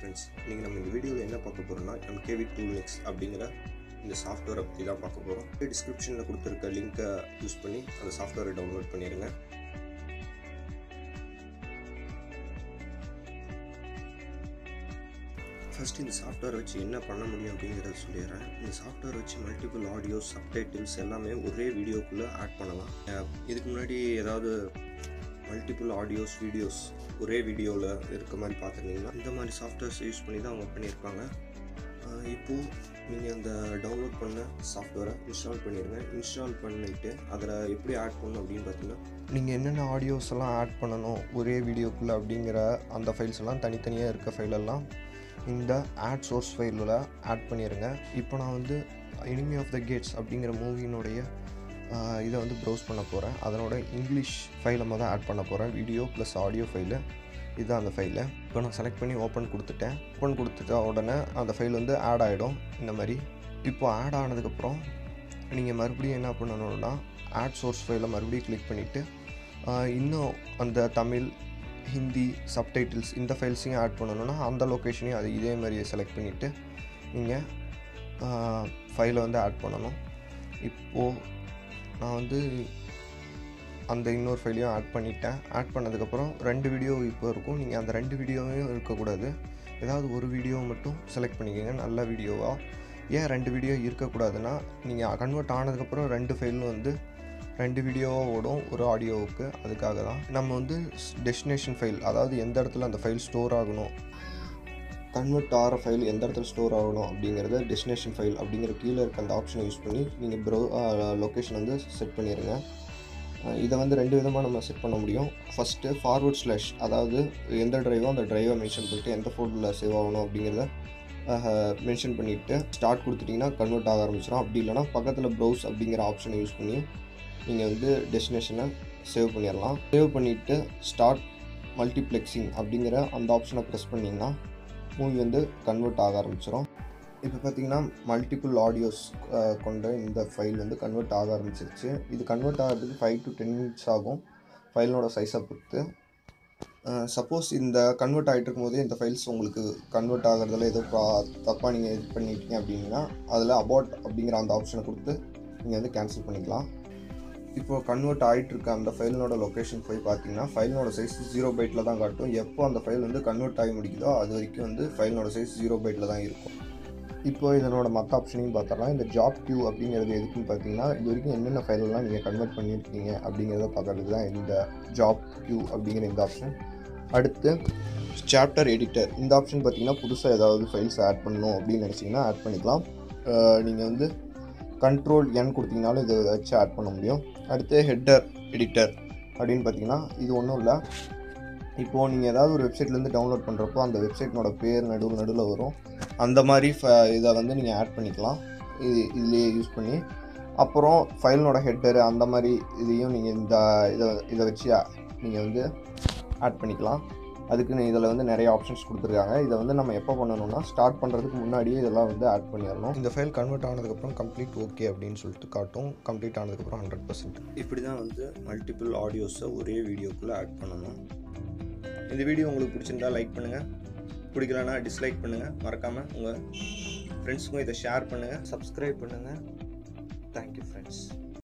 friends இன்றைக்கி நம்ம இந்த வீடியோவில் என்ன பார்க்க போகிறோம்னா எம்கேவி டூல் எக்ஸ் அப்படிங்கிற இந்த சாஃப்ட்வேரை பற்றி தான் பார்க்க போகிறோம் டிஸ்கிரிப்ஷனில் கொடுத்துருக்க லிங்க்கை யூஸ் பண்ணி அந்த சாஃப்ட்வேரை டவுன்லோட் பண்ணிடுங்க ஃபர்ஸ்ட் இந்த சாஃப்ட்வேர் வச்சு என்ன பண்ண முடியும் அப்படிங்கிறத சொல்லிடுறேன் இந்த சாஃப்ட்வேர் வச்சு மல்டிபிள் ஆடியோ சப்டைட்டில்ஸ் எல்லாமே ஒரே வீடியோக்குள்ளே ஆட் பண்ணலாம் அஹ் இதுக்கு முன்னாடி ஏதாவது மல்டிபிள் ஆடியோஸ் வீடியோஸ் ஒரே வீடியோவில் இருக்க மாதிரி பார்த்துருந்தீங்கன்னா இந்த மாதிரி சாஃப்ட்வேர்ஸ் யூஸ் பண்ணி தான் அவங்க பண்ணியிருப்பாங்க அஹ் இப்போது நீங்கள் அந்த டவுன்லோட் பண்ண சாஃப்ட்வேரை இன்ஸ்டால் பண்ணிடுங்க இன்ஸ்டால் பண்ணிவிட்டு அதில் எப்படி ஆட் பண்ணணும் அப்படின்னு பார்த்தீங்கன்னா நீங்கள் என்னென்ன ஆடியோஸ் எல்லாம் ஆட் பண்ணணும் ஒரே வீடியோக்குள்ளே அப்படிங்கிற அந்த ஃபைல்ஸ் எல்லாம் தனித்தனியாக இருக்க ஃபைலெல்லாம் இந்த ஆட் சோர்ஸ் ஃபைலில் ஆட் பண்ணிடுங்க இப்போ நான் வந்து எனிமி ஆஃப் த கேட்ஸ் அப்படிங்கிற மூவியினுடைய இதை வந்து ப்ரௌஸ் பண்ண போகிறேன் அதனோட இங்கிலீஷ் ஃபைலை தான் ஆட் பண்ண போகிறேன் வீடியோ ப்ளஸ் ஆடியோ ஃபைலு இதுதான் அந்த ஃபைலு இப்போ நான் செலக்ட் பண்ணி ஓப்பன் கொடுத்துட்டேன் ஓப்பன் கொடுத்துட்ட உடனே அந்த ஃபைல் வந்து ஆட் ஆகிடும் இந்த மாதிரி இப்போ ஆட் ஆனதுக்கப்புறம் நீங்கள் மறுபடியும் என்ன பண்ணணும்னா ஆட் சோர்ஸ் ஃபைலை மறுபடியும் கிளிக் பண்ணிவிட்டு இன்னும் அந்த தமிழ் ஹிந்தி சப்டைட்டில்ஸ் இந்த ஃபைல்ஸையும் ஆட் பண்ணணும்னா அந்த லொக்கேஷனையும் அது இதே மாதிரி செலக்ட் பண்ணிவிட்டு நீங்கள் ஃபைலை வந்து ஆட் பண்ணணும் இப்போது நான் வந்து அந்த இன்னொரு ஃபைலையும் ஆட் பண்ணிட்டேன் ஆட் பண்ணதுக்கப்புறம் ரெண்டு வீடியோ இப்போ இருக்கும் நீங்கள் அந்த ரெண்டு வீடியோவையும் இருக்கக்கூடாது ஏதாவது ஒரு வீடியோ மட்டும் செலக்ட் பண்ணிக்கோங்க நல்ல வீடியோவாக ஏன் ரெண்டு வீடியோ இருக்கக்கூடாதுன்னா நீங்கள் கன்வெர்ட் ஆனதுக்கப்புறம் ரெண்டு ஃபைலும் வந்து ரெண்டு வீடியோவாக ஓடும் ஒரு ஆடியோவுக்கு அதுக்காக தான் நம்ம வந்து டெஸ்டினேஷன் ஃபைல் அதாவது எந்த இடத்துல அந்த ஃபைல் ஸ்டோர் ஆகணும் கன்வெர்ட் ஆகிற ஃபைல் எந்த இடத்துல ஸ்டோர் ஆகணும் அப்படிங்கிறத டெஸ்டினேஷன் ஃபைல் அப்படிங்கிற கீழே இருக்க அந்த ஆப்ஷனை யூஸ் பண்ணி நீங்கள் ப்ரோ லொக்கேஷன் வந்து செட் பண்ணிடுங்க அஹ் இதை வந்து ரெண்டு விதமாக நம்ம செட் பண்ண முடியும் ஃபஸ்ட்டு ஃபார்வர்ட் ஸ்லாஷ் அதாவது எந்த ட்ரைவோ அந்த ட்ரைவை மென்ஷன் பண்ணிட்டு எந்த ஃபோல்டரில் சேவ் ஆகணும் அப்படிங்கிறத மென்ஷன் பண்ணிவிட்டு ஸ்டார்ட் கொடுத்துட்டிங்கன்னா கன்வெர்ட் ஆக ஆரம்பிச்சிடும் அப்படி இல்லைனா பக்கத்தில் ப்ரௌஸ் அப்படிங்கிற ஆப்ஷனை யூஸ் பண்ணி நீங்கள் வந்து டெஸ்டினேஷனை சேவ் பண்ணிடலாம் சேவ் பண்ணிவிட்டு ஸ்டார்ட் மல்டிப்ளெக்ஸிங் அப்படிங்கிற அந்த ஆப்ஷனை ப்ரெஸ் பண்ணிங்கன்னா மூவி வந்து கன்வெர்ட் ஆக ஆரம்பிச்சிடும் இப்போ பார்த்தீங்கன்னா மல்டிபிள் ஆடியோஸ் கொண்ட இந்த ஃபைல் வந்து கன்வெர்ட் ஆக ஆரம்பிச்சிருச்சு இது கன்வெர்ட் ஆகிறதுக்கு ஃபைவ் டு டென் மினிட்ஸ் ஆகும் ஃபைலோட சைஸை பொறுத்து சப்போஸ் இந்த கன்வெர்ட் ஆகிட்டு இருக்கும்போதே இந்த ஃபைல்ஸ் உங்களுக்கு கன்வெர்ட் ஆகிறதுல ஏதோ ப்ரா தப்பாக நீங்கள் இது பண்ணிட்டீங்க அப்படின்னா அதில் அபவுட் அப்படிங்கிற அந்த ஆப்ஷனை கொடுத்து நீங்கள் வந்து கேன்சல் பண்ணிக்கலாம் இப்போது கன்வெர்ட் ஆகிட்டு இருக்க அந்த ஃபைலினோட லொக்கேஷன் போய் பார்த்தீங்கன்னா ஃபைலினோட சைஸ் ஜீரோ பைட்டில் தான் காட்டும் எப்போ அந்த ஃபைல் வந்து கன்வெர்ட் ஆகி முடிக்குதோ அது வரைக்கும் வந்து ஃபைலினோட சைஸ் ஜீரோ பைட்டில் தான் இருக்கும் இப்போ இதனோட மற்ற ஆப்ஷனையும் பார்த்தரலாம் இந்த ஜாப் கியூ அப்படிங்கிறது எதுக்குன்னு பார்த்தீங்கன்னா இது வரைக்கும் என்னென்ன ஃபைலெல்லாம் நீங்கள் கன்வெர்ட் பண்ணியிருக்கீங்க அப்படிங்கிறத பார்க்குறதுக்கு தான் இந்த ஜாப் கியூ அப்படிங்கிற இந்த ஆப்ஷன் அடுத்து சாப்டர் எடிட்டர் இந்த ஆப்ஷன் பார்த்தீங்கன்னா புதுசாக ஏதாவது ஃபைல்ஸ் ஆட் பண்ணணும் அப்படின்னு நினச்சிங்கன்னா ஆட் பண்ணிக்கலாம் நீங்கள் வந்து கண்ட்ரோல் என் கொடுத்தீங்கனாலும் இதை வச்சு ஆட் பண்ண முடியும் அடுத்து ஹெட்டர் எடிட்டர் அப்படின்னு பார்த்தீங்கன்னா இது ஒன்றும் இல்லை இப்போது நீங்கள் ஏதாவது ஒரு வெப்சைட்லேருந்து டவுன்லோட் பண்ணுறப்போ அந்த வெப்சைட்னோட பேர் நடுவில் நடுவில் வரும் அந்த மாதிரி ஃப இதை வந்து நீங்கள் ஆட் பண்ணிக்கலாம் இது இதுலேயே யூஸ் பண்ணி அப்புறம் ஃபைலினோட ஹெட்டரு அந்த மாதிரி இதையும் நீங்கள் இந்த இதை இதை வச்சு நீங்கள் வந்து ஆட் பண்ணிக்கலாம் அதுக்குன்னு இதில் வந்து நிறைய ஆப்ஷன்ஸ் கொடுத்துருக்காங்க இதை வந்து நம்ம எப்போ பண்ணணும்னா ஸ்டார்ட் பண்ணுறதுக்கு முன்னாடியே இதெல்லாம் வந்து ஆட் பண்ணிடணும் இந்த ஃபைல் கன்வெர்ட் ஆனதுக்கப்புறம் கம்ப்ளீட் ஓகே அப்படின்னு சொல்லிட்டு காட்டும் கம்ப்ளீட் ஆனதுக்கப்புறம் ஹண்ட்ரட் பர்சன்ட் இப்படி தான் வந்து மல்டிபிள் ஆடியோஸை ஒரே வீடியோக்குள்ளே ஆட் பண்ணணும் இந்த வீடியோ உங்களுக்கு பிடிச்சிருந்தா லைக் பண்ணுங்கள் பிடிக்கலனா டிஸ்லைக் பண்ணுங்கள் மறக்காமல் உங்கள் ஃப்ரெண்ட்ஸுக்கும் இதை ஷேர் பண்ணுங்கள் சப்ஸ்கிரைப் பண்ணுங்கள் தேங்க்யூ ஃப்ரெண்ட்ஸ்